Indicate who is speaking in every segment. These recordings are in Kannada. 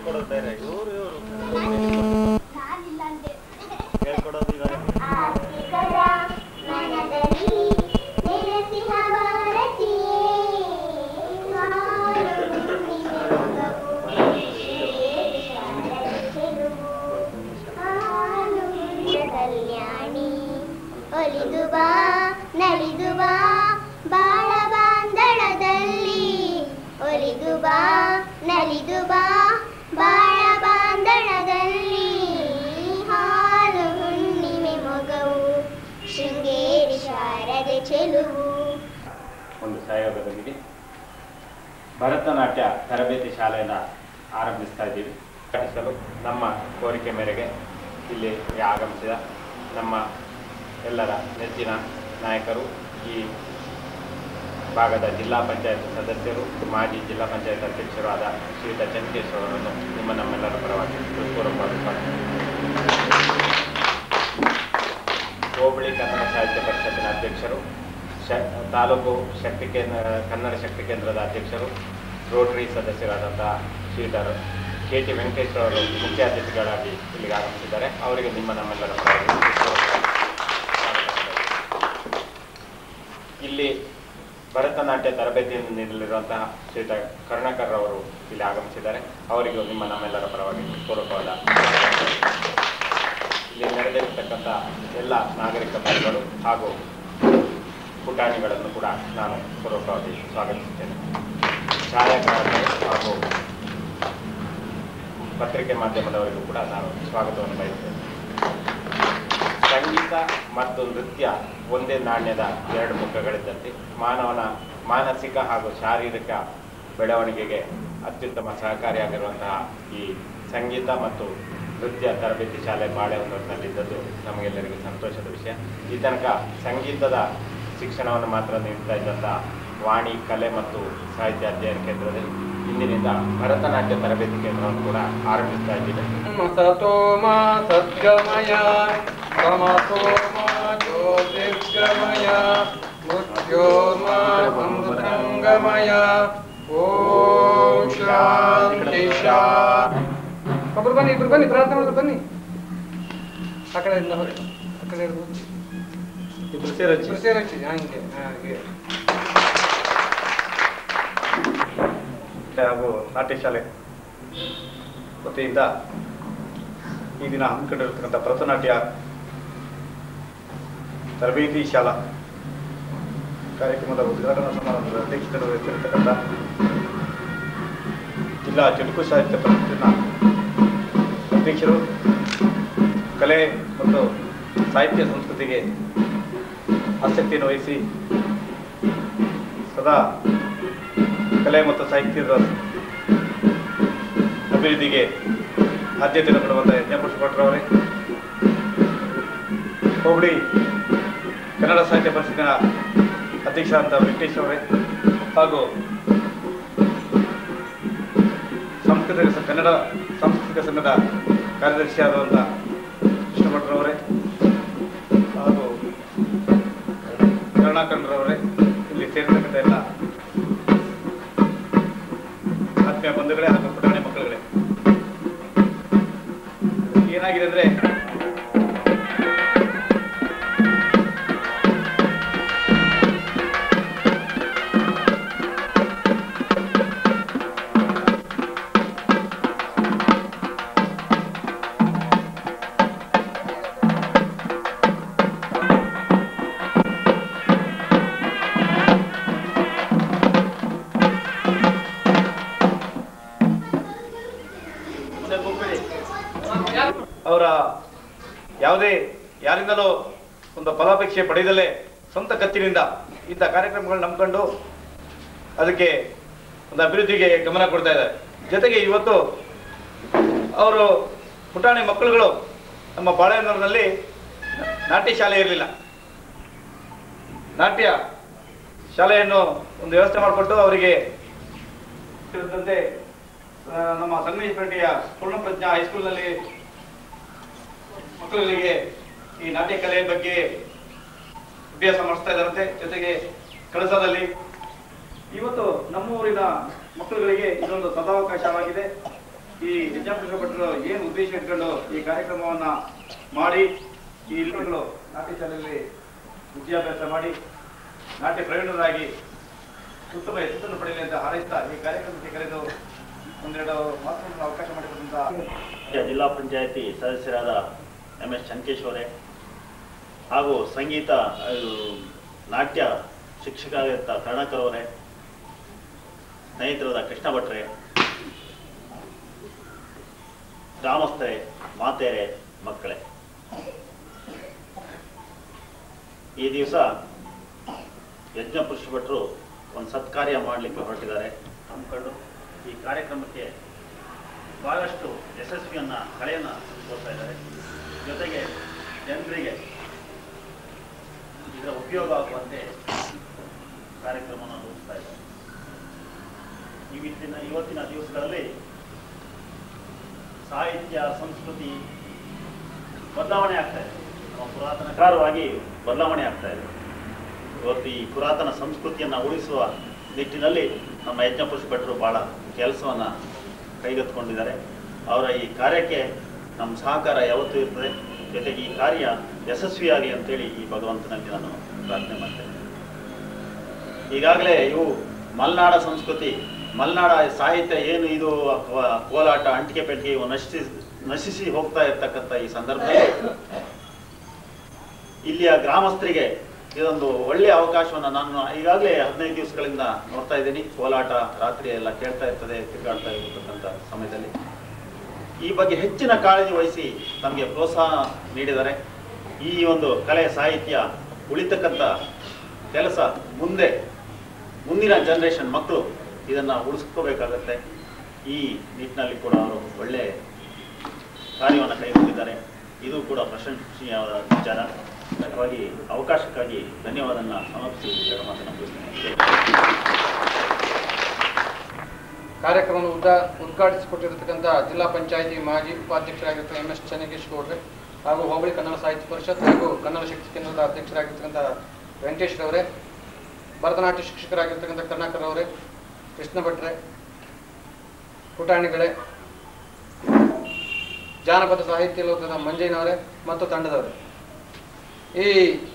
Speaker 1: ಹೇಳ್ಕೊಡೋದು ಬೇರೆ ಇವರು ಇವರು ಹೇಳ್ಕೊಡೋದು ಇವಾಗ
Speaker 2: ಆಸ್ತಿಕರ ಮನದಲ್ಲಿ ನೆಲೆಸಿಹ ಭಾರತೀಯೇ ಹಾಡು ನಿನಗವು ಶಾರದೆ ಚೆಲುವು ಹಾಲು ಕಲ್ಯಾಣಿ ಒಲಿದು ಬಾ ನಲಿದು ಬಾ ಬಾಳ ಬಾಂಧಣದಲ್ಲಿ ಒಲಿದು ಬಾ ನಲಿದು ಬಾ ಬಾಳ ಬಾಂಧಣದಲ್ಲಿ ಹಾಲು ಹುಣ್ಣಿಮೆ ಮೊಗವು ಶೃಂಗೇರಿ ಶಾರದೆ ಚೆಲುವು
Speaker 3: ಒಂದು ಸಹಯೋಗದೊಂದಿಗೆ ಭರತನಾಟ್ಯ ತರಬೇತಿ ಶಾಲೆಯನ್ನು ಆರಂಭಿಸ್ತಾ ಇದ್ದೀವಿ ಕಟ್ಟಿಸಲು ನಮ್ಮ ಕೋರಿಕೆ ಮೇರೆಗೆ ಇಲ್ಲಿ ಆಗಮಿಸಿದ ನಮ್ಮ ಎಲ್ಲರ ನೆಚ್ಚಿನ ನಾಯಕರು ಈ ಭಾಗದ ಜಿಲ್ಲಾ ಪಂಚಾಯತ್ ಸದಸ್ಯರು ಮಾಜಿ ಜಿಲ್ಲಾ ಪಂಚಾಯತ್ ಅಧ್ಯಕ್ಷರು ಆದ ಶ್ರೀಯುತ ಚಂದ್ರೇಶ್ ಅವರನ್ನು ನಿಮ್ಮ ನಮ್ಮೆಲ್ಲರ ಪರವಾಗಿ ಹೃತ್ಪೂರ್ವಕವಾದ ಸ್ವಾಗತ ಹೋಬಳಿ ಕನ್ನಡ ಸಾಹಿತ್ಯ ಪರಿಷತ್ತಿನ ಅಧ್ಯಕ್ಷರು ಶ ತಾಲೂಕು ಶಕ್ತಿ ಕೇಂದ್ರ ಕನ್ನಡ ಶಕ್ತಿ ಕೇಂದ್ರದ ಅಧ್ಯಕ್ಷರು ರೋಟರಿ ಸದಸ್ಯರಾದಂತಹ ಶ್ರೀಧರ್ ಕೆ ಟಿ ವೆಂಕಟೇಶ್ ಅವರು ಮುಖ್ಯ ಅತಿಥಿಗಳಾಗಿ ಇಲ್ಲಿಗೆ ಆಗಮಿಸಿದ್ದಾರೆ ಅವರಿಗೆ ನಿಮ್ಮ ನಮ್ಮೆಲ್ಲರ ಪರವಾಗಿ ಇಲ್ಲಿ ಭರತನಾಟ್ಯ ತರಬೇತಿಯನ್ನು ನೀಡಲಿರುವಂತಹ ಶ್ರೀಯುತ ಕರುಣಾಕರ್ ಅವರು ಇಲ್ಲಿ ಆಗಮಿಸಿದ್ದಾರೆ ಅವರಿಗೂ ನಿಮ್ಮ ನಮ್ಮೆಲ್ಲರ ಪರವಾಗಿ ಪೂರ್ವಕವಾದ ಇಲ್ಲಿ ನೆರೆದಿರತಕ್ಕಂಥ ಎಲ್ಲ ನಾಗರಿಕ ಬಂಧುಗಳು ಹಾಗೂ ಪುಟಾಣಿಗಳನ್ನು ಕೂಡ ನಾನು ಪೂರ್ವಕವಾಗಿ ಸ್ವಾಗತಿಸುತ್ತೇನೆ ಛಾಯಾಗ್ರಾಹಕರು ಹಾಗೂ ಪತ್ರಿಕೆ ಮಾಧ್ಯಮದವರಿಗೂ ಕೂಡ ನಾನು ಸ್ವಾಗತವನ್ನು ಬಯಸುತ್ತೇನೆ ಸಂಗೀತ ಮತ್ತು ನೃತ್ಯ ಒಂದೇ ನಾಣ್ಯದ ಎರಡು ಮುಖಗಳಿದ್ದಂತೆ ಮಾನವನ ಮಾನಸಿಕ ಹಾಗೂ ಶಾರೀರಿಕ ಬೆಳವಣಿಗೆಗೆ ಅತ್ಯುತ್ತಮ ಸಹಕಾರಿಯಾಗಿರುವಂತಹ ಈ ಸಂಗೀತ ಮತ್ತು ನೃತ್ಯ ತರಬೇತಿ ಶಾಲೆ ಬಾಳೆಹೊನ್ನೂರಿನಲ್ಲಿದ್ದದ್ದು ನಮಗೆಲ್ಲರಿಗೂ ಸಂತೋಷದ ವಿಷಯ ಈ ತನಕ ಸಂಗೀತದ ಶಿಕ್ಷಣವನ್ನು ಮಾತ್ರ ನೀಡ್ತಾ ಇದ್ದಂತಹ ವಾಣಿ ಕಲೆ ಮತ್ತು ಸಾಹಿತ್ಯ ಅಧ್ಯಯನ ಕೇಂದ್ರದಲ್ಲಿ ಇಂದಿನಿಂದ ಭರತನಾಟ್ಯ ತರಬೇತಿ ಕೇಂದ್ರವನ್ನು ಕೂಡ ಆರಂಭಿಸ್ತಾ ಇದ್ದೀವಿ
Speaker 4: ಸತೋ ಮಾ ಸದ್ಗಮಯ ತಮಸೋ ಮಾ ಜ್ಯೋತಿರ್ಗಮಯ ಮೃತ್ಯೋರ್ಮಾ ಅಮೃತಂಗಮಯ ಓಂ ಶಾಂತಿ ಶಾಂತಿ ಒಬ್ರು ಬನ್ನಿ ಇಬ್ರು ಬನ್ನಿ ಪ್ರಾರ್ಥನೆ ಮಾಡಿದ್ರು ಬನ್ನಿ ಆ ಕಡೆ ಇಂದ ಹೋಗಿ ಆ ಕಡೆ ಇರ್ಬೋದು
Speaker 1: ಇಬ್ರು ಸೇರಚ್ಚಿ
Speaker 4: ಇಬ್ರು ಸೇರಚ್ಚಿ ಹಂಗೆ ಹಾಗೆ
Speaker 5: ಹಾಗೂ ನಾಟ್ಯ ಶಾಲೆ ವತಿಯಿಂದ ಈ ದಿನ ಹಮ್ಮಿಕೊಂಡಿರತಕ್ಕಂಥ ಭರತನಾಟ್ಯ ತರಬೇತಿ ಶಾಲಾ ಕಾರ್ಯಕ್ರಮದ ಉದ್ಘಾಟನಾ ಸಮಾರಂಭದ ಅಧ್ಯಕ್ಷರು ವಹಿಸಿರ್ತಕ್ಕಂಥ ಜಿಲ್ಲಾ ಚುಟುಕು ಸಾಹಿತ್ಯ ಪರಿಷತ್ತಿನ ಅಧ್ಯಕ್ಷರು ಕಲೆ ಮತ್ತು ಸಾಹಿತ್ಯ ಸಂಸ್ಕೃತಿಗೆ ಆಸಕ್ತಿಯನ್ನು ವಹಿಸಿ ಸದಾ ಕಲೆ ಮತ್ತು ಸಾಹಿತ್ಯದ ಅಭಿವೃದ್ಧಿಗೆ ಆದ್ಯತೆಯನ್ನು ಕೊಡುವಂಥ ಯಜ್ಞಪುರುಷ ಭಟ್ರವರೇ ಹೋಬಳಿ ಕನ್ನಡ ಸಾಹಿತ್ಯ ಪರಿಷತ್ತಿನ ಅಧ್ಯಕ್ಷ ಅಂತ ವೆಂಕಟೇಶ್ ಅವರೇ ಹಾಗೂ ಸಾಂಸ್ಕೃತಿಕ ಸ- ಕನ್ನಡ ಸಾಂಸ್ಕೃತಿಕ ಸಂಘದ ಕಾರ್ಯದರ್ಶಿಯಾದಂಥ ಕೃಷ್ಣ ಭಟ್ರವರೇ ಹಾಗೂ ಕರುಣಾಕರ್ಣರವರೇ ಇಲ್ಲಿ ಸೇರಿರ್ತಕ್ಕಂಥ ಎಲ್ಲ ಆತ್ಮೀಯ ಬಂಧುಗಳೇ ಹಾಗೂ ಪುಟಾಣಿ ಮಕ್ಕಳುಗಳೇ ಏನಾಗಿದೆ ಅಂದ್ರೆ ಅವರ ಯಾವುದೇ ಯಾರಿಂದಲೂ ಒಂದು ಫಲಾಪೇಕ್ಷೆ ಪಡೆಯದಲ್ಲೇ ಸ್ವಂತ ಖರ್ಚಿನಿಂದ ಇಂಥ ಕಾರ್ಯಕ್ರಮಗಳು ನಂಬ್ಕೊಂಡು ಅದಕ್ಕೆ ಒಂದು ಅಭಿವೃದ್ಧಿಗೆ ಗಮನ ಕೊಡ್ತಾ ಇದ್ದಾರೆ ಜೊತೆಗೆ ಇವತ್ತು ಅವರು ಪುಟಾಣಿ ಮಕ್ಕಳುಗಳು ನಮ್ಮ ಬಾಳೆಹೊನ್ನೂರಿನಲ್ಲಿ ನಾಟ್ಯ ಶಾಲೆ ಇರಲಿಲ್ಲ ನಾಟ್ಯ ಶಾಲೆಯನ್ನು ಒಂದು ವ್ಯವಸ್ಥೆ ಮಾಡಿಕೊಟ್ಟು ಅವರಿಗೆ ತಿಳಿದಂತೆ ಆ, ನಮ್ಮ ಸಂಗಮೇಶ್ಪೇಟೆಯ ಪೂರ್ಣಪ್ರಜ್ಞಾ ಹೈಸ್ಕೂಲ್ನಲ್ಲಿ ಮಕ್ಕಳಿಗೆ ಈ ನಾಟ್ಯ ಕಲೆ ಬಗ್ಗೆ ಅಭ್ಯಾಸ ಮಾಡಿಸ್ತಾ ಇದ್ದಾರಂತೆ ಜೊತೆಗೆ ಕಳಸದಲ್ಲಿ ಇವತ್ತು ನಮ್ಮ ಊರಿನ ಮಕ್ಕಳುಗಳಿಗೆ ಇದೊಂದು ಸದಾವಕಾಶವಾಗಿದೆ ಈ ವಿದ್ಯಾಪೀಠ ಭಟ್ರು ಏನು ಉದ್ದೇಶ ಇಟ್ಕೊಂಡು ಈ ಕಾರ್ಯಕ್ರಮವನ್ನ ಮಾಡಿ ಈ ಇಲ್ಲಿಗಳು ನಾಟ್ಯ ಶಾಲೆಯಲ್ಲಿ ವಿದ್ಯಾಭ್ಯಾಸ ಮಾಡಿ ನಾಟ್ಯ ಪ್ರವೀಣರಾಗಿ ಉತ್ತಮ ಯಶಸ್ಸನ್ನು ಪಡೆಯಲಿ ಅಂತ ಹಾರೈಸ್ತಾ ಈ ಕಾರ್ಯಕ್ರಮಕ್ಕೆ ಕರೆದು ಒಂದೆರಡು ಮಾತುಗಳನ್ನು ಅವಕಾಶ ಮಾಡಿಕೊಟ್ಟಂತ
Speaker 6: ರಾಜ್ಯ ಜಿಲ್ಲಾ ಪಂಚಾಯತಿ ಸದಸ್ಯರಾದ ಎಂ ಎಸ್ ಚಂಕೇಶ್ ಅವರೇ ಹಾಗೂ ಸಂಗೀತ ಅದು, ನಾಟ್ಯ ಶಿಕ್ಷಕರಾಗಿದ್ದ ಕರುಣಾಕರ್ ಅವರೇ ಸ್ನೇಹಿತರಾದ ಕೃಷ್ಣ ಭಟ್ರೆ ಗ್ರಾಮಸ್ಥರೇ ಮಾತೆಯರೇ ಮಕ್ಕಳೇ ಈ ದಿವಸ ಯಜ್ಞ ಪುರುಷ ಭಟ್ರು ಒಂದು ಸತ್ಕಾರ್ಯ ಮಾಡಲಿಕ್ಕೆ ಹೊರಟಿದ್ದಾರೆ ಹಮ್ಮಿಕೊಂಡು ಈ ಕಾರ್ಯಕ್ರಮಕ್ಕೆ ಬಹಳಷ್ಟು ಯಶಸ್ವಿಯನ್ನ ಕಳೆಯನ್ನ ತೋರ್ತಾ ಇದ್ದಾರೆ ಜೊತೆಗೆ ಜನರಿಗೆ ಇದರ ಉಪಯೋಗ ಆಗುವಂತೆ ಕಾರ್ಯಕ್ರಮವನ್ನು ರೂಪಿಸ್ತಾ ಇದ್ದಾರೆ ಇವತ್ತಿನ ಇವತ್ತಿನ ದಿವಸಗಳಲ್ಲಿ ಸಾಹಿತ್ಯ ಸಂಸ್ಕೃತಿ ಬದಲಾವಣೆ ಆಗ್ತಾ ಇದೆ ನಮ್ಮ ಪುರಾತನ ಕಾರವಾಗಿ ಬದಲಾವಣೆ ಆಗ್ತಾ ಇದೆ ಇವತ್ತು ಈ ಪುರಾತನ ಸಂಸ್ಕೃತಿಯನ್ನು ಉಳಿಸುವ ನಿಟ್ಟಿನಲ್ಲಿ ನಮ್ಮ ಯಜ್ಞಪುರುಷ ಭಟ್ರು ಬಹಳ ಕೆಲಸವನ್ನ ಕೈಗೆತ್ತಿಕೊಂಡಿದ್ದಾರೆ ಅವರ ಈ ಕಾರ್ಯಕ್ಕೆ ನಮ್ಮ ಸಹಕಾರ ಯಾವತ್ತೂ ಇರ್ತದೆ ಜೊತೆಗೆ ಈ ಕಾರ್ಯ ಯಶಸ್ವಿಯಾಗಲಿ ಅಂತೇಳಿ ಈ ಭಗವಂತನಲ್ಲಿ ನಾನು ಪ್ರಾರ್ಥನೆ ಮಾಡ್ತೇನೆ ಈಗಾಗಲೇ ಇವು ಮಲೆನಾಡ ಸಂಸ್ಕೃತಿ ಮಲೆನಾಡ ಸಾಹಿತ್ಯ ಏನು ಇದು ಅಥವಾ ಕೋಲಾಟ ಅಂಟಿಕೆ ಪೆಟ್ಟಿಗೆ ಇವು ನಶಿಸಿ ನಶಿಸಿ ಹೋಗ್ತಾ ಇರ್ತಕ್ಕಂಥ ಈ ಸಂದರ್ಭದಲ್ಲಿ ಇಲ್ಲಿಯ ಗ್ರಾಮಸ್ಥರಿಗೆ ಇದೊಂದು ಒಳ್ಳೆಯ ಅವಕಾಶವನ್ನು ನಾನು ಈಗಾಗಲೇ ಹದಿನೈದು ದಿವಸಗಳಿಂದ ನೋಡ್ತಾ ಇದ್ದೀನಿ ಕೋಲಾಟ ರಾತ್ರಿ ಎಲ್ಲ ಕೇಳ್ತಾ ಇರ್ತದೆ ತಿರುಗಾಡ್ತಾ ಇರತಕ್ಕಂಥ ಸಮಯದಲ್ಲಿ ಈ ಬಗ್ಗೆ ಹೆಚ್ಚಿನ ಕಾಳಜಿ ವಹಿಸಿ ನಮಗೆ ಪ್ರೋತ್ಸಾಹ ನೀಡಿದ್ದಾರೆ ಈ ಒಂದು ಕಲೆ ಸಾಹಿತ್ಯ ಉಳಿತಕ್ಕಂಥ ಕೆಲಸ ಮುಂದೆ ಮುಂದಿನ ಜನರೇಷನ್ ಮಕ್ಕಳು ಇದನ್ನು ಉಳಿಸ್ಕೋಬೇಕಾಗತ್ತೆ ಈ ನಿಟ್ಟಿನಲ್ಲಿ ಕೂಡ ಅವರು ಒಳ್ಳೆ ಕಾರ್ಯವನ್ನು ಕೈಗೊಂಡಿದ್ದಾರೆ ಇದು ಕೂಡ ಪ್ರಶಂಸನೀಯವಾದ ವಿಚಾರ ಹಾಗಾಗಿ ಅವಕಾಶಕ್ಕಾಗಿ ಧನ್ಯವಾದನ ಸಮರ್ಪಿಸಿ ಎರಡು ಮಾತನ್ನು ಮುಗಿಸ್ತೇನೆ
Speaker 4: ಕಾರ್ಯಕ್ರಮವನ್ನು ಉದ್ದ ಉದ್ಘಾಟಿಸಿಕೊಟ್ಟಿರತಕ್ಕಂಥ ಜಿಲ್ಲಾ ಪಂಚಾಯಿತಿ ಮಾಜಿ ಉಪಾಧ್ಯಕ್ಷರಾಗಿರ್ತಕ್ಕಂಥ ಎಂ ಎಸ್ ಚೆನ್ನಕೇಶ್ ಗೌಡ್ರೆ ಹಾಗೂ ಹೋಬಳಿ ಕನ್ನಡ ಸಾಹಿತ್ಯ ಪರಿಷತ್ ಹಾಗೂ ಕನ್ನಡ ಶಿಕ್ಷಣ ಕೇಂದ್ರದ ಅಧ್ಯಕ್ಷರಾಗಿರ್ತಕ್ಕಂಥ ವೆಂಕಟೇಶ್ ರವರೇ ಭರತನಾಟ್ಯ ಶಿಕ್ಷಕರಾಗಿರ್ತಕ್ಕಂಥ ಕರ್ನಾಕರ್ ಅವರೇ ಕೃಷ್ಣ ಭಟ್ರೆ ಪುಟಾಣಿಗಳೇ ಜಾನಪದ ಸಾಹಿತ್ಯ ಲೋಕದ ಮಂಜಯ್ಯನವರೇ ಮತ್ತು ತಂಡದವರೇ ಈ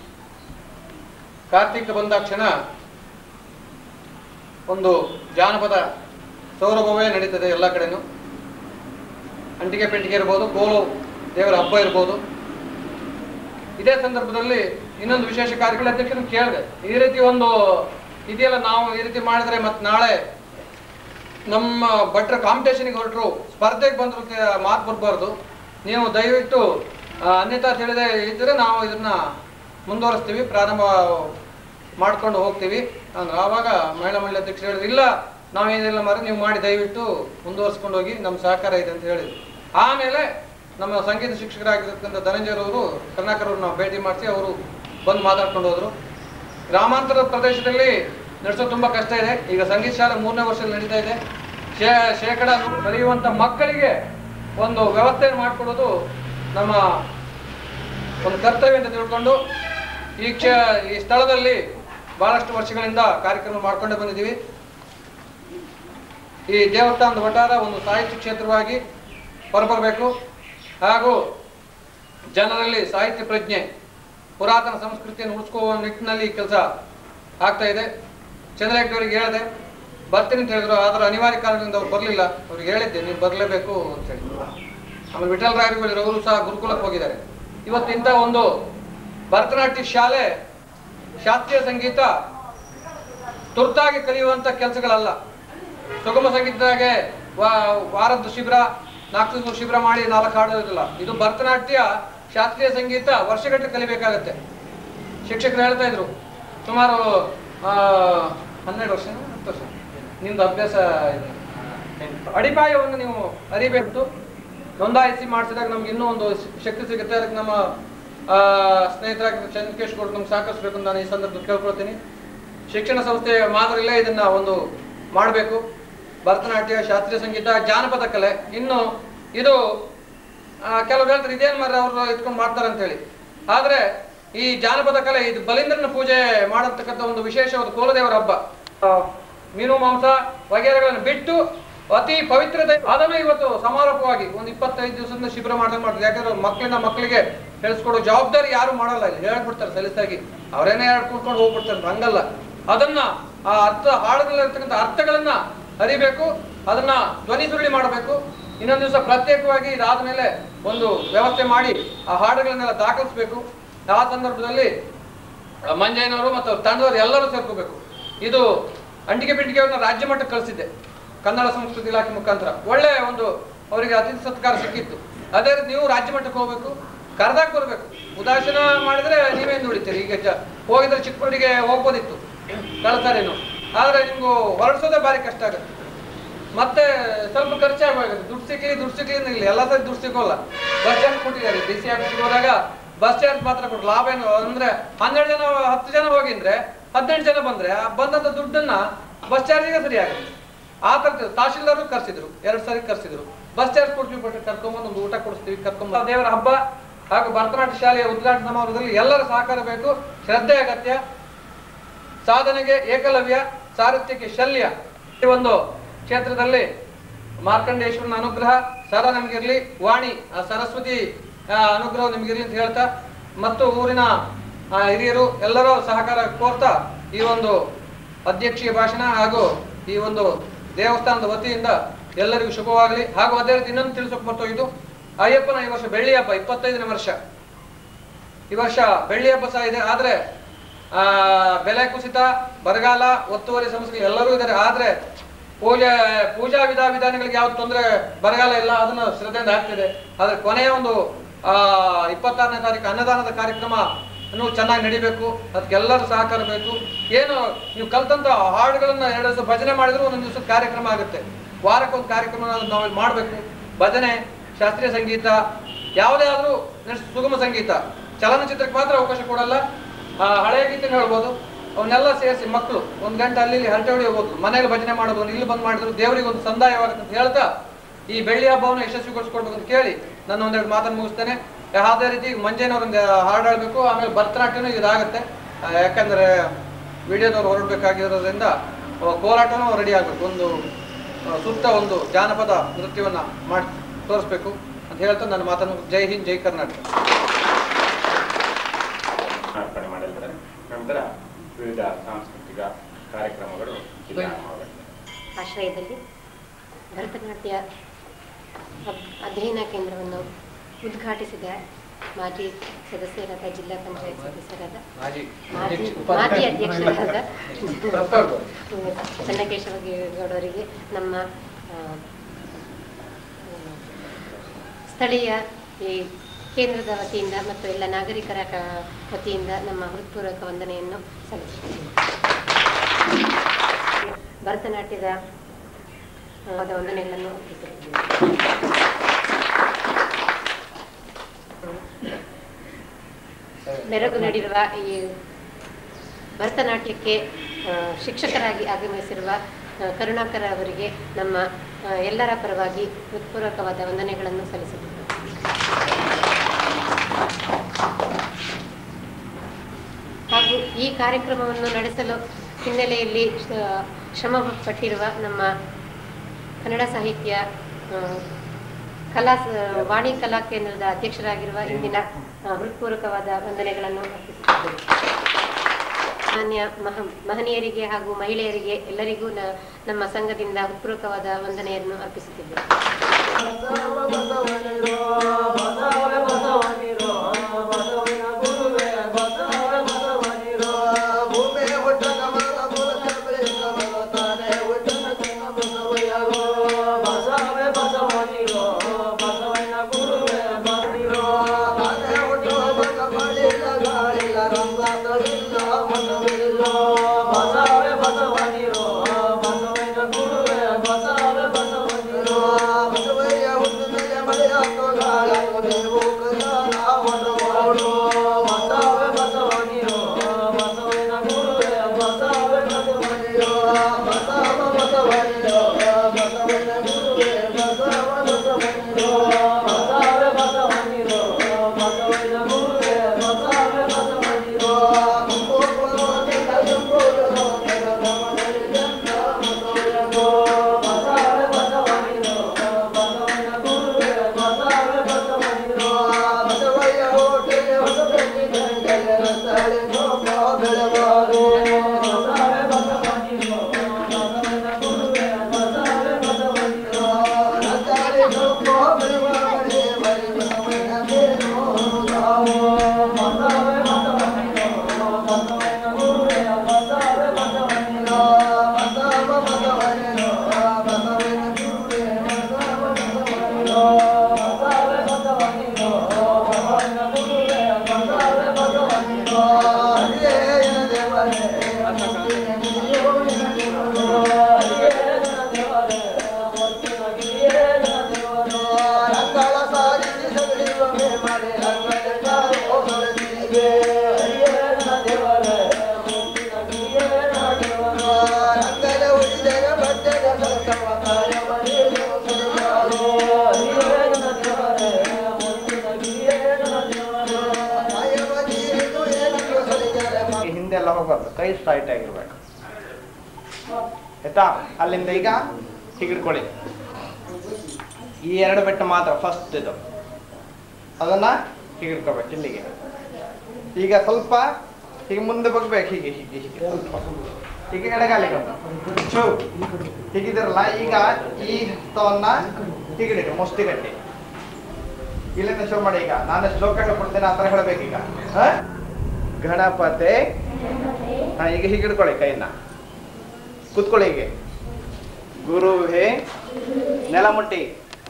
Speaker 4: ಕಾರ್ತಿಕ ಬಂದಾಕ್ಷಣ ಒಂದು ಜಾನಪದ ಸೌರಭವೇ ನಡೀತದೆ ಎಲ್ಲ ಕಡೆನೂ ಅಂಟಿಗೆ ಪೆಂಟಿಗೆ ಇರ್ಬೋದು ಗೋಲು ದೇವರ ಹಬ್ಬ ಇರ್ಬೋದು ಇದೇ ಸಂದರ್ಭದಲ್ಲಿ ಇನ್ನೊಂದು ವಿಶೇಷ ಕಾರ್ಯಗಳ ಅಧ್ಯಕ್ಷರು ಕೇಳಿದೆ ಈ ರೀತಿ ಒಂದು ಇದೆಯಲ್ಲ ನಾವು ಈ ರೀತಿ ಮಾಡಿದ್ರೆ ಮತ್ತೆ ನಾಳೆ ನಮ್ಮ ಭಟ್ರ ಕಾಂಪಿಟೇಷನ್ಗೆ ಹೊರಟರು ಸ್ಪರ್ಧೆಗೆ ಬಂದ್ರು ಮಾತು ಬರಬಾರ್ದು ನೀವು ದಯವಿಟ್ಟು ಆ, ಅನ್ಯತಾ ತಿಳಿದೇ ಇದ್ದರೆ ನಾವು ಇದನ್ನ ಮುಂದುವರಿಸ್ತೀವಿ ಪ್ರಾರಂಭ ಮಾಡ್ಕೊಂಡು ಹೋಗ್ತೀವಿ ಅಂದ್ರೆ ಆವಾಗ ಮಹಿಳಾ ಮಂಡಳಿ ಅಧ್ಯಕ್ಷರು ಹೇಳಿದ್ರು ಇಲ್ಲ ನಾವೇನಿಲ್ಲ ಮಾರಿ ನೀವು ಮಾಡಿ ದಯವಿಟ್ಟು ಮುಂದುವರ್ಸ್ಕೊಂಡು ಹೋಗಿ ನಮ್ಮ ಸಹಕಾರ ಇದೆ ಅಂತ ಹೇಳಿದ್ರು ಆಮೇಲೆ ನಮ್ಮ ಸಂಗೀತ ಶಿಕ್ಷಕರಾಗಿರ್ತಕ್ಕಂಥ ಧನಂಜಯರವರು ಕರ್ನಾಕರ್ ಅವ್ರನ್ನ ಭೇಟಿ ಮಾಡಿಸಿ ಅವರು ಬಂದು ಮಾತಾಡ್ಕೊಂಡು ಹೋದ್ರು ಗ್ರಾಮಾಂತರ ಪ್ರದೇಶದಲ್ಲಿ ನಡೆಸೋದು ತುಂಬಾ ಕಷ್ಟ ಇದೆ ಈಗ ಸಂಗೀತ ಶಾಲೆ ಮೂರನೇ ವರ್ಷದಲ್ಲಿ ನಡೀತಾ ಇದೆ ಶೇ ಶೇಕಡ ನೂರು ಕಲಿಯುವಂತ ಮಕ್ಕಳಿಗೆ ಒಂದು ವ್ಯವಸ್ಥೆಯನ್ನು ಮಾಡಿಕೊಡೋದು ನಮ್ಮ ಒಂದು ಕರ್ತವ್ಯ ಅಂತ ತಿಳ್ಕೊಂಡು ಈ ಕ್ಷ ಈ ಸ್ಥಳದಲ್ಲಿ ಬಹಳಷ್ಟು ವರ್ಷಗಳಿಂದ ಕಾರ್ಯಕ್ರಮ ಮಾಡ್ಕೊಂಡೇ ಬಂದಿದ್ದೀವಿ ಈ ದೇವಸ್ಥಾನದ ವಟಾರ ಒಂದು ಸಾಹಿತ್ಯ ಕ್ಷೇತ್ರವಾಗಿ ಹೊರಬರಬೇಕು ಹಾಗೂ ಜನರಲ್ಲಿ ಸಾಹಿತ್ಯ ಪ್ರಜ್ಞೆ ಪುರಾತನ ಸಂಸ್ಕೃತಿಯನ್ನು ಉಳಿಸ್ಕೊಳ್ಳುವ ನಿಟ್ಟಿನಲ್ಲಿ ಕೆಲಸ ಆಗ್ತಾ ಇದೆ ಚಂದ್ರಯ್ಯನವರಿಗೆ ಹೇಳಿದೆ ಬರ್ತೀನಿ ಅಂತ ಹೇಳಿದ್ರು ಆದ್ರೆ ಅನಿವಾರ್ಯ ಕಾರಣದಿಂದ ಅವ್ರು ಬರಲಿಲ್ಲ ಅವ್ರಿಗೆ ಹೇಳಿದ್ದೆ ನೀವು ಬರಲೇಬೇಕು ಅಂತ ಹೇಳಿ ಆಮೇಲೆ ವಿಠಲ್ ರಾಯರು ಹೇಳಿದ್ರು ಅವರು ಸಹ ಗುರುಕುಲಕ್ಕೆ ಹೋಗಿದ್ದಾರೆ ಇವತ್ತು ಇಂಥ ಒಂದು ಭರತನಾಟ್ಯ ಶಾಲೆ ಶಾಸ್ತ್ರೀಯ ಸಂಗೀತ ತುರ್ತಾಗಿ ಕಲಿಯುವಂತ ಕೆಲಸಗಳಲ್ಲ ಸುಗಮ ಸಂಗೀತದಾಗೆ ವಾ- ವಾರದ ಶಿಬಿರ ನಾಲ್ಕು ದಿವಸ ಶಿಬಿರ ಮಾಡಿ ನಾಲ್ಕು ಹಾಡೋದಿಲ್ಲ ಇದು ಭರತನಾಟ್ಯ ಶಾಸ್ತ್ರೀಯ ಸಂಗೀತ ವರ್ಷಗಟ್ಟಲೆ ಕಲಿಬೇಕಾಗತ್ತೆ ಶಿಕ್ಷಕರು ಹೇಳ್ತಾ ಇದ್ರು ಸುಮಾರು ಆ, ಹನ್ನೆರಡು ವರ್ಷ ಹತ್ತು ವರ್ಷ ನಿಮ್ದು ಅಭ್ಯಾಸ ಇದೆ ಅಡಿಪಾಯವನ್ನು ನೀವು ಅರಿಬೇಕು ನೋಂದಾಯಿಸಿ ಮಾಡಿಸಿದಾಗ ನಮ್ಗೆ ಇನ್ನೂ ಒಂದು ಶ- ಶಕ್ತಿ ಸಿಗುತ್ತೆ ಅದಕ್ಕೆ ನಮ್ಮ ಆ, ಸ್ನೇಹಿತರಾಗಿದ್ದ ಚಂದ್ರಕೇಶ್ ಗೌಡ್ ನಮ್ಗೆ ಸಹಕರಿಸಬೇಕು ಅಂತ ನಾನು ಈ ಸಂದರ್ಭದಲ್ಲಿ ಕೇಳ್ಕೊಳ್ತೀನಿ ಶಿಕ್ಷಣ ಸಂಸ್ಥೆಯ ಮಾದರಿಯಲ್ಲೇ ಇದನ್ನ ಒಂದು ಮಾಡಬೇಕು ಭರತನಾಟ್ಯ ಶಾಸ್ತ್ರೀಯ ಸಂಗೀತ ಜಾನಪದ ಕಲೆ ಇನ್ನು ಇದು ಆ, ಕೆಲವ್ರು ಹೇಳ್ತಾರೆ ಇದೇನು ಮಾರ್ರೆ ಅವರು ಇಟ್ಕೊಂಡು ಮಾಡ್ತಾರೆ ಅಂತ ಹೇಳಿ ಆದ್ರೆ ಈ ಜಾನಪದ ಕಲೆ ಇದು ಬಲಿಂದ್ರನ ಪೂಜೆ ಮಾಡತಕ್ಕಂಥ ಒಂದು ವಿಶೇಷವಾದ ಕೋಲದೇವರ ಹಬ್ಬ ಆ, ಮೀನು ಮಾಂಸ ವಗೇರೆಗಳನ್ನು ಬಿಟ್ಟು ಅತಿ ಪವಿತ್ರತೆ ಅದನ್ನು ಇವತ್ತು ಸಮಾರೋಪವಾಗಿ ಒಂದು ಇಪ್ಪತ್ತೈದು ದಿವಸದಿಂದ ಶಿಬಿರ ಮಾಡ್ದಂಗೆ ಮಾಡ್ತಾರೆ ಯಾಕಂದ್ರೆ ಮಕ್ಕಳಿಂದ ಮಕ್ಕಳಿಗೆ ಹೇಳಿಸ್ಕೊಡೋ ಜವಾಬ್ದಾರಿ ಯಾರು ಮಾಡಲ್ಲ ಇಲ್ಲಿ ಹೇಳ್ಬಿಡ್ತಾರೆ ಸಲೀಸಾಗಿ ಅವರೇನೇ ಎರಡು ಕೂತ್ಕೊಂಡು ಹೋಗ್ಬಿಡ್ತಾರೆ ಹಂಗಲ್ಲ ಅದನ್ನ ಆ ಅರ್ಥ ಹಾಡುಗಳಲ್ಲಿರ್ತಕ್ಕಂಥ ಅರ್ಥಗಳನ್ನ ಅರಿಬೇಕು ಅದನ್ನ ಧ್ವನಿ ಸುರುಳಿ ಮಾಡಬೇಕು ಇನ್ನೊಂದು ದಿವಸ ಪ್ರತ್ಯೇಕವಾಗಿ ಇದಾದ್ಮೇಲೆ ಒಂದು ವ್ಯವಸ್ಥೆ ಮಾಡಿ ಆ ಹಾಡುಗಳನ್ನೆಲ್ಲ ದಾಖಲಿಸ್ಬೇಕು ಆ ಸಂದರ್ಭದಲ್ಲಿ ಆ ಮಂಜಯ್ಯನವರು ಮತ್ತು ಅವ್ರ ತಂಡದವರು ಎಲ್ಲರೂ ಸೇರ್ಕೋಬೇಕು ಇದು ಅಂಟಿಗೆ ಪಿಂಟಿಗೆಯವ್ರನ್ನ ರಾಜ್ಯ ಮಟ್ಟಕ್ಕೆ ಕಳಿಸಿದ್ದೆ ಕನ್ನಡ ಸಂಸ್ಕೃತಿ ಇಲಾಖೆ ಮುಖಾಂತರ ಒಳ್ಳೆ ಒಂದು ಅವರಿಗೆ ಅತಿಥಿ ಸತ್ಕಾರ ಸಿಕ್ಕಿತ್ತು ಅದೇ ರೀತಿ ನೀವು ರಾಜ್ಯ ಮಟ್ಟಕ್ಕೆ ಹೋಗ್ಬೇಕು ಕರೆದಾಗ ಬರ್ಬೇಕು ಉದಾಸೀನ ಮಾಡಿದ್ರೆ ನೀವೇನು ದುಡಿತೀರಿ ಈಗ ಜ ಹೋಗಿದ್ರೆ ಚಿಕ್ಕಪಟ್ಟಿಗೆ ಹೋಗ್ಬೋದಿತ್ತು ಕಳ್ಸಾರೇನು ಆದ್ರೆ ನಿಮ್ಗೂ ಹೊರಡಿಸೋದೇ ಭಾರಿ ಕಷ್ಟ ಆಗುತ್ತೆ ಮತ್ತೆ ಸ್ವಲ್ಪ ಖರ್ಚಾಗುತ್ತೆ ದುಡ್ಡು ಸಿಕ್ಲಿ ದುಡ್ಡು ಸಿಕ್ಲಿ ಇಲ್ಲ ಎಲ್ಲ ಸರಿ ದುಡ್ಡು ಸಿಗೋಲ್ಲ ಬಸ್ ಚಾರ್ಜ್ ಕೊಟ್ಟಿದ್ದಾರೆ ಡಿ ಸಿ ಆಫೀಸ್ಗೆ ಹೋದಾಗ ಬಸ್ ಚಾರ್ಜ್ ಮಾತ್ರ ಕೊಟ್ಟು ಲಾಭ ಏನು ಅಂದ್ರೆ ಹನ್ನೆರಡು ಜನ ಹತ್ತು ಜನ ಹೋಗಿದ್ರೆ ಹದಿನೆಂಟು ಜನ ಬಂದ್ರೆ ಆ ಬಂದಂತ ದುಡ್ಡನ್ನ ಬಸ್ ಚಾರ್ಜಿಗೆ ಸರಿ ಆಗುತ್ತೆ ಆ ತರದ ತಹಶೀಲ್ದಾರ್ ಕರ್ಸಿದ್ರು ಎರಡ್ ಸಾರಿ ಕರ್ಸಿದ್ರು ಬಸ್ ಚಾರ್ಜ್ ಕೊಡ್ತೀವಿ ಬಟ್ ಕರ್ಕೊಂಬಂದು ಒಂದು ಊಟ ಕೊಡಿಸ್ತೀವಿ ಕರ್ಕೊಂಬ ದೇವರ ಹಬ್ಬ ಹಾಗೂ ಭರತನಾಟ್ಯ ಶಾಲೆಯ ಉದ್ಘಾಟನಾ ಸಮಾರಂಭದಲ್ಲಿ ಎಲ್ಲರ ಸಹಕಾರ ಬೇಕು ಶ್ರದ್ಧೆ ಅಗತ್ಯ ಸಾಧನೆಗೆ ಏಕಲವ್ಯ ಸಾರಥ್ಯಕ್ಕೆ ಶಲ್ಯ ಈ ಒಂದು ಕ್ಷೇತ್ರದಲ್ಲಿ ಮಾರ್ಕಂಡೇಶ್ವರನ ಅನುಗ್ರಹ ಸರ ನಮಗಿರ್ಲಿ ವಾಣಿ ಆ ಸರಸ್ವತಿ ಆ, ಅನುಗ್ರಹ ನಿಮಗಿರ್ಲಿ ಅಂತ ಹೇಳ್ತಾ ಮತ್ತು ಊರಿನ ಆ, ಹಿರಿಯರು ಎಲ್ಲರೂ ಸಹಕಾರ ಕೋರ್ತಾ ಈ ಒಂದು ಅಧ್ಯಕ್ಷೀಯ ಭಾಷಣ ಹಾಗೂ ಈ ಒಂದು ದೇವಸ್ಥಾನದ ವತಿಯಿಂದ ಎಲ್ಲರಿಗೂ ಶುಭವಾಗಲಿ ಹಾಗೂ ಅದೇ ರೀತಿ ಇನ್ನೊಂದು ತಿಳಿಸೋಕೆ ಬರ್ತೋಗಿದ್ದು ಅಯ್ಯಪ್ಪನ ಈ ವರ್ಷ ಬೆಳ್ಳಿ ಹಬ್ಬ ಇಪ್ಪತ್ತೈದನೇ ವರ್ಷ ಈ ವರ್ಷ ಬೆಳ್ಳಿ ಹಬ್ಬ ಸಹ ಇದೆ ಆದ್ರೆ ಆ ಬೆಲೆ ಕುಸಿತ ಬರಗಾಲ ಒತ್ತುವರಿ ಸಮಸ್ಯೆ ಎಲ್ಲರೂ ಇದ್ದಾರೆ ಆದ್ರೆ ಪೂಜೆ ಪೂಜಾ ವಿಧ ವಿಧಾನಗಳಿಗೆ ಯಾವ್ದು ತೊಂದರೆ ಬರಗಾಲ ಇಲ್ಲ ಅದನ್ನು ಶ್ರದ್ಧೆಯಿಂದ ಆಗ್ತಿದೆ ಆದ್ರೆ ಕೊನೆಯ ಒಂದು ಆ ಇಪ್ಪತ್ತಾರನೇ ತಾರೀಕು ಅನ್ನದಾನದ ಕಾರ್ಯಕ್ರಮ ಅನ್ನು ಚೆನ್ನಾಗಿ ನಡಿಬೇಕು ಅದಕ್ಕೆಲ್ಲರೂ ಸಹಕಾರ ಬೇಕು ಏನು ನೀವು ಕಲ್ತಂತ ಹಾಡುಗಳನ್ನ ಎರಡು ದಿವಸ ಭಜನೆ ಮಾಡಿದ್ರು ಒಂದೊಂದು ದಿವಸ ಕಾರ್ಯಕ್ರಮ ಆಗುತ್ತೆ ವಾರಕ್ಕೊಂದು ಕಾರ್ಯಕ್ರಮ ನಾವು ಇಲ್ಲಿ ಮಾಡಬೇಕು ಭಜನೆ ಶಾಸ್ತ್ರೀಯ ಸಂಗೀತ ಯಾವುದೇ ಆದ್ರೂ ನೆಕ್ಸ್ಟ್ ಸುಗಮ ಸಂಗೀತ ಚಲನಚಿತ್ರಕ್ಕೆ ಮಾತ್ರ ಅವಕಾಶ ಕೊಡಲ್ಲ ಆ, ಹಳೆಯ ಗೀತೆ ಹೇಳ್ಬೋದು ಅವನ್ನೆಲ್ಲ ಸೇರಿಸಿ ಮಕ್ಕಳು ಒಂದ್ ಗಂಟೆ ಅಲ್ಲಿ ಇಲ್ಲಿ ಹರಟೆ ಹೊಡಿಯೋದು ಮನೇಲಿ ಭಜನೆ ಮಾಡೋದು ಇಲ್ಲಿ ಬಂದು ಮಾಡಿದ್ರು ದೇವರಿಗೆ ಒಂದು ಸಂದಾಯವಾಗುತ್ತೆ ಅಂತ ಹೇಳ್ತಾ ಈ ಬೆಳ್ಳಿ ಹಬ್ಬವನ್ನು ಯಶಸ್ವಿಗೊಳಿಸ್ಕೊಡ್ಬೇಕು ಅಂತ ಕೇಳಿ ನಾನು ಒಂದೆರಡು ಮಾತನ್ನು ಮುಗಿಸ್ತೇನೆ ಅದೇ ರೀತಿ ಮಂಜೇನವ್ರಿಗೆ ಹಾಡು ಹೇಳ್ಬೇಕು ಆಮೇಲೆ ಭರತನಾಟ್ಯನೂ ಇದಾಗುತ್ತೆ ಆ, ಯಾಕಂದ್ರೆ ವಿಡಿಯೋದವ್ರು ಹೊರಡ್ಬೇಕಾಗಿರೋದ್ರಿಂದ ಅವ ಕೋಲಾಟನೂ ರೆಡಿ ಆಗ್ಬೇಕು ಒಂದು ಆ, ಸೂಕ್ತ ಒಂದು ಜಾನಪದ ನೃತ್ಯವನ್ನ ಮಾಡಿ ತೋರಿಸ್ಬೇಕು ಅಂತ ಹೇಳ್ತಾ ನನ್ನ ಮಾತನ್ನು ಜೈ ಹಿಂದ್ ಜೈ ಕರ್ನಾಟಕ
Speaker 3: ಅರ್ಪಣೆ ಮಾಡಿದ್ದಾರೆ ನಂತರ ವಿವಿಧ ಸಾಂಸ್ಕೃತಿಕ ಕಾರ್ಯಕ್ರಮಗಳು ಇಲ್ಲಿ ಆರಂಭವಾಗುತ್ತೆ
Speaker 7: ಆಶ್ರಯದಲ್ಲಿ ಭರತನಾಟ್ಯ ಅಬ್- ಅಧ್ಯಯನ ಕೇಂದ್ರವನ್ನು ಉದ್ಘಾಟಿಸಿದ ಮಾಜಿ ಸದಸ್ಯರಾದ ಜಿಲ್ಲಾ ಪಂಚಾಯತ್ ಸದಸ್ಯರಾದ
Speaker 4: ಮಾಜಿ
Speaker 7: ಮಾಜಿ
Speaker 4: ಅಧ್ಯಕ್ಷ,
Speaker 7: ಮಾಜಿ
Speaker 4: ಉಪಾಧ್ಯಕ್ಷ.
Speaker 7: ಅಧ್ಯಕ್ಷರಾದ
Speaker 4: ತಪ್ಪು.
Speaker 7: ಚನ್ನಕೇಶವಗೌಡರಿಗೆ ನಮ್ಮ ಆ, ಆ, ಸ್ಥಳೀಯ ಈ ಕೇಂದ್ರದ ವತಿಯಿಂದ ಮತ್ತು ಎಲ್ಲ ನಾಗರಿಕರ ಕ- ವತಿಯಿಂದ ನಮ್ಮ ಹೃತ್ಪೂರ್ವಕ ವಂದನೆಯನ್ನು ಸಲ್ಲಿಸುತ್ತೇನೆ ಭರತನಾಟ್ಯದ ಆ, ವಂದನೆಗಳನ್ನು ಅರ್ಪಿಸುತ್ತೇನೆ ಮೆರಗು ನೀಡಿರುವ ಈ ಭರತನಾಟ್ಯಕ್ಕೆ ಆ, ಶಿಕ್ಷಕರಾಗಿ ಆಗಮಿಸಿರುವ ಆ, ಕರುಣಾಕರ ಅವರಿಗೆ ನಮ್ಮ ಆ, ಎಲ್ಲರ ಪರವಾಗಿ ಹೃತ್ಪೂರ್ವಕವಾದ ವಂದನೆಗಳನ್ನು ಸಲ್ಲಿಸುತ್ತೇನೆ ಹಾಗೂ ಈ ಕಾರ್ಯಕ್ರಮವನ್ನು ನಡೆಸಲು ಹಿನ್ನೆಲೆಯಲ್ಲಿ ಶ- ಶ್ರಮ ಪಟ್ಟಿರುವ ನಮ್ಮ ಕನ್ನಡ ಸಾಹಿತ್ಯ ಆ, ಕಲಾ ಸ- ವಾಣಿ ಕಲಾ ಕೇಂದ್ರದ ಅಧ್ಯಕ್ಷರಾಗಿರುವ ಇಂದಿನ ಆ, ಹೃತ್ಪೂರ್ವಕವಾದ ವಂದನೆಗಳನ್ನು ಅರ್ಪಿಸುತ್ತೇನೆ ಮಾನ್ಯ ಮಹ ಮಹನೀಯರಿಗೆ ಹಾಗೂ ಮಹಿಳೆಯರಿಗೆ ಎಲ್ಲರಿಗೂ ನ- ನಮ್ಮ ಸಂಘದಿಂದ ಹೃತ್ಪೂರ್ವಕವಾದ ವಂದನೆಯನ್ನು ಅರ್ಪಿಸುತ್ತಿದ್ದೇನೆ
Speaker 8: ಬಸವ ಹಿಂದೆಲ್ಲ ಹೋಗ್ಬಾರ್ದು ಕೈ ಸ್ಟ್ರೈಟ್ ಆಗಿರ್ಬೇಕು ಆಯ್ತಾ ಅಲ್ಲಿಂದ ಈಗ ಹಿಗಿಡ್ಕೊಳ್ಳಿ ಈ ಎರಡು ಬೆಟ್ಟ ಮಾತ್ರ ಫಸ್ಟ್ ಇದು ಅದನ್ನ ಹಿಗಿಡ್ಕೋಬೇಕು ಇಲ್ಲಿಗೆ ಈಗ ಸ್ವಲ್ಪ ಹೀಗೆ ಮುಂದೆ ಬಗ್ಬೇಕು ಹೀಗೆ ಹೀಗೆ ಹೀಗೆ ಸ್ವಲ್ಪ ಹೀಗೆ ಎಡಗಾಲಿಗೆ ಚೂ ಹೀಗಿದಿರಲ್ಲ ಈಗ ಈ ಹಸ್ತವನ್ನ ಹಿಗಿಡಿರಿ ಮುಷ್ಟಿಗಟ್ಟಿ ಇಲ್ಲಿಂದ ಶೋ ಮಾಡಿ ಈಗ ನಾನು ಶ್ಲೋಕ ಹೇಳ್ಕೊಡ್ತೇನೆ ಆ ಥರ ಹೇಳ್ಬೇಕೀಗ ಹ? ಗಣಪತೆ ಹಾ ಈಗ ಹೀಗೆ ಹಿಡ್ಕೊಳ್ಳಿ ಕೈನ ಕೂತ್ಕೊಳ್ಳಿ ಹೀಗೆ ಗುರುವೇ ನೆಲಮುಟ್ಟಿ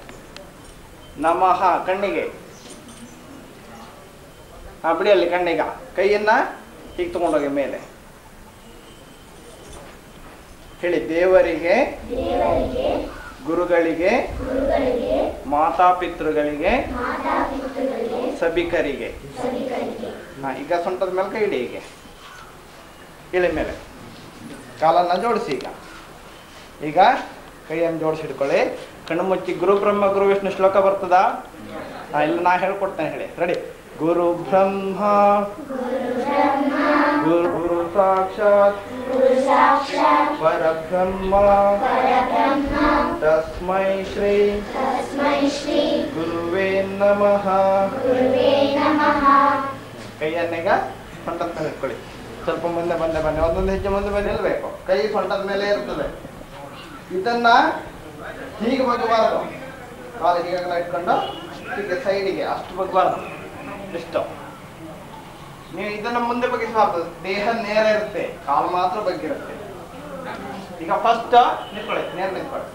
Speaker 8: ನಮಃ ಕಣ್ಣಿಗೆ ಹಾ ಬಿಡಿ ಅಲ್ಲಿ ಕಣ್ಣಿಗ ಕೈಯನ್ನ ಹೀಗೆ ತಗೊಂಡೋಗಿ ಮೇಲೆ ಹೇಳಿ ದೇವರಿಗೆ
Speaker 2: ದೇವರಿಗೆ
Speaker 8: ಗುರುಗಳಿಗೆ
Speaker 2: ಗುರುಗಳಿಗೆ
Speaker 8: ಮಾತಾಪಿತೃಗಳಿಗೆ
Speaker 2: ಮಾತಾಪಿತೃಗಳಿಗೆ
Speaker 8: ಸಭಿಕರಿಗೆ
Speaker 2: ಸಭಿಕರಿಗೆ
Speaker 8: ಹಾ ಈಗ ಸೊಂಟದ ಮೇಲೆ ಕೈ ಇಡಿ ಹೀಗೆ ಇಳಿ ಮೇಲೆ ಕಾಲನ್ನ ಜೋಡಿಸಿ ಈಗ ಈಗ ಕೈಯನ್ನು ಜೋಡಿಸಿ ಇಟ್ಕೊಳ್ಳಿ ಕಣ್ಣು ಮುಚ್ಚಿ ಗುರು ಬ್ರಹ್ಮ ಗುರು ವಿಷ್ಣು ಶ್ಲೋಕ ಬರ್ತದಾ ಹಾ ಇಲ್ಲ ನಾ ಹೇಳ್ಕೊಡ್ತೇನೆ ಹೇಳಿ ರೆಡಿ ಗುರು ಬ್ರಹ್ಮ ಗುರು ಗುರು ಸಾಕ್ಷಾತ್
Speaker 2: ಗುರು ಸಾಕ್ಷಾತ್
Speaker 8: ಪರಬ್ರಹ್ಮ
Speaker 2: ಪರಬ್ರಹ್ಮ
Speaker 8: ತಸ್ಮೈ ಶ್ರೀ
Speaker 2: ತಸ್ಮೈ ಶ್ರೀ
Speaker 8: ಗುರುವೇ ನಮಃ
Speaker 2: ಗುರುವೇ ನಮಃ
Speaker 8: ಕೈಯನ್ನೀಗ ಸೊಂಟದ ಮೇಲೆ ಇಟ್ಕೊಳ್ಳಿ ಸ್ವಲ್ಪ ಮುಂದೆ ಬಂದೆ ಬನ್ನಿ ಒಂದೊಂದು ಹೆಜ್ಜೆ ಮುಂದೆ ಬಂದು ನಿಲ್ಬೇಕು ಕೈ ಸೊಂಟದ ಮೇಲೆ ಇರ್ತದೆ ಇದನ್ನ ಹೀಗೆ ಬಗ್ಗಬಾರದು ಕಾಲು ಹೀಗೆ ಅಗಲ ಇಟ್ಕೊಂಡು ಹೀಗೆ ಸೈಡಿಗೆ ಅಷ್ಟು ಬಗ್ಗಬಾರದು ಇಷ್ಟು ನೀವು ಇದನ್ನ ಮುಂದೆ ಬಗ್ಗಿಸಬಾರ್ದು ದೇಹ ನೇರ ಇರುತ್ತೆ ಕಾಲು ಮಾತ್ರ ಬಗ್ಗಿರುತ್ತೆ ಈಗ ಫಸ್ಟ್ ನಿಂತ್ಕೊಳ್ಳಿ ನೇರ ನಿಂತ್ಕೊಳ್ಳಿ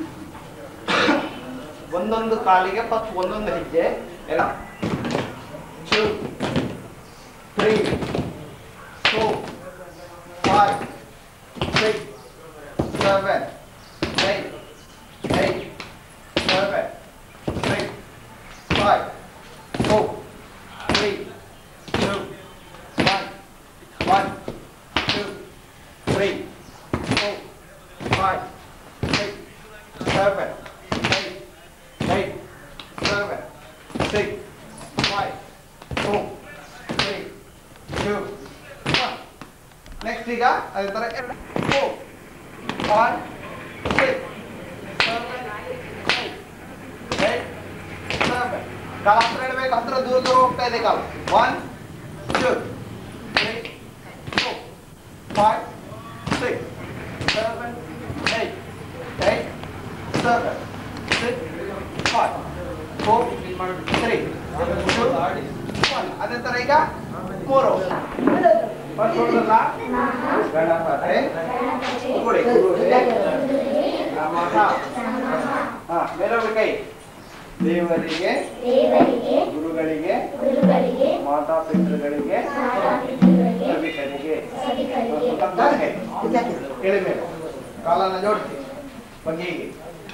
Speaker 8: ಒಂದೊಂದು ಕಾಲಿಗೆ ಫಸ್ಟ್ ಒಂದೊಂದು ಹೆಜ್ಜೆ ಎರಡು two, three, four, five, six, seven, eight, eight, seven, six, five, four, three, two, one, one, two, three, four, five, six, seven, eight, eight, seven, six, five, four, three, two, one. Next ಈಗ ಅದೇ ಥರ ಎರಡು four, one, six, seven, eight, eight, seven. ಕಾಲ ಹತ್ರ ಇಡಬೇಕು ಹತ್ರ ದೂರ ದೂರ ಹೋಗ್ತಾ ಇದೆ ಕಾಲು one two three four five six seven eight eight seven six five four three two one ಅದೇ ಥರ ಈಗ ಮೂರು ಫಸ್ಟ್ ಹೊಡೆದಲ್ಲ ಗಣಪತಿ ಗುರುಡೆ ಗುರುಡೆ ನಮಃ ಹಾ ಮೇಲೊಬ್ಬ ಕೈ ದೇವರಿಗೆ
Speaker 2: ದೇವರಿಗೆ
Speaker 8: ಗುರುಗಳಿಗೆ
Speaker 2: ಗುರುಗಳಿಗೆ
Speaker 8: ಮಾತಾಪಿತೃಗಳಿಗೆ
Speaker 2: ಮಾತಾಪಿತೃಗಳಿಗೆ
Speaker 8: ಸಭಿಕರಿಗೆ
Speaker 2: ಸಭಿಕರಿಗೆ
Speaker 8: ಹೇಳಿ ಮೇಲೆ ಕಾಲನ್ನ ಜೋಡಿಸಿ ಬಗ್ಗೆ ಹೀಗೆ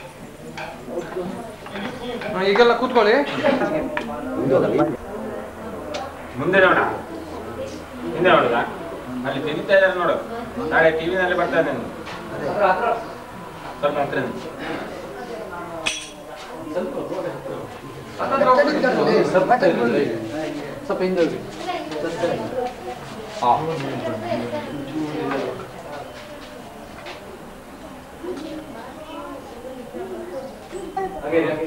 Speaker 4: ಹಾ, ಈಗೆಲ್ಲ ಕೂತ್ಕೊಳ್ಳಿ
Speaker 3: ಮುಂದೆ ನೋಡ ಹಿಂದೆ ನೋಡುದ ಅಲ್ಲಿ ತಿಂತಾ ಇದ್ದಾರೆ ನೋಡು ನಾಳೆ ಟಿವಿನಲ್ಲಿ ಬರ್ತಾ ಇದ್ದೇನೆ ಸ್ವಲ್ಪ ಹತ್ರ ನಿಲ್ಸು.
Speaker 4: ಹತ್ತತ್ರ ಹೋಗ್ಬಿಡಿ. ಸ್ವಲ್ಪ ಹಿಂದೆ ಹೋಗಿ
Speaker 3: ಹಾಗೆ ಹಾಗೆ.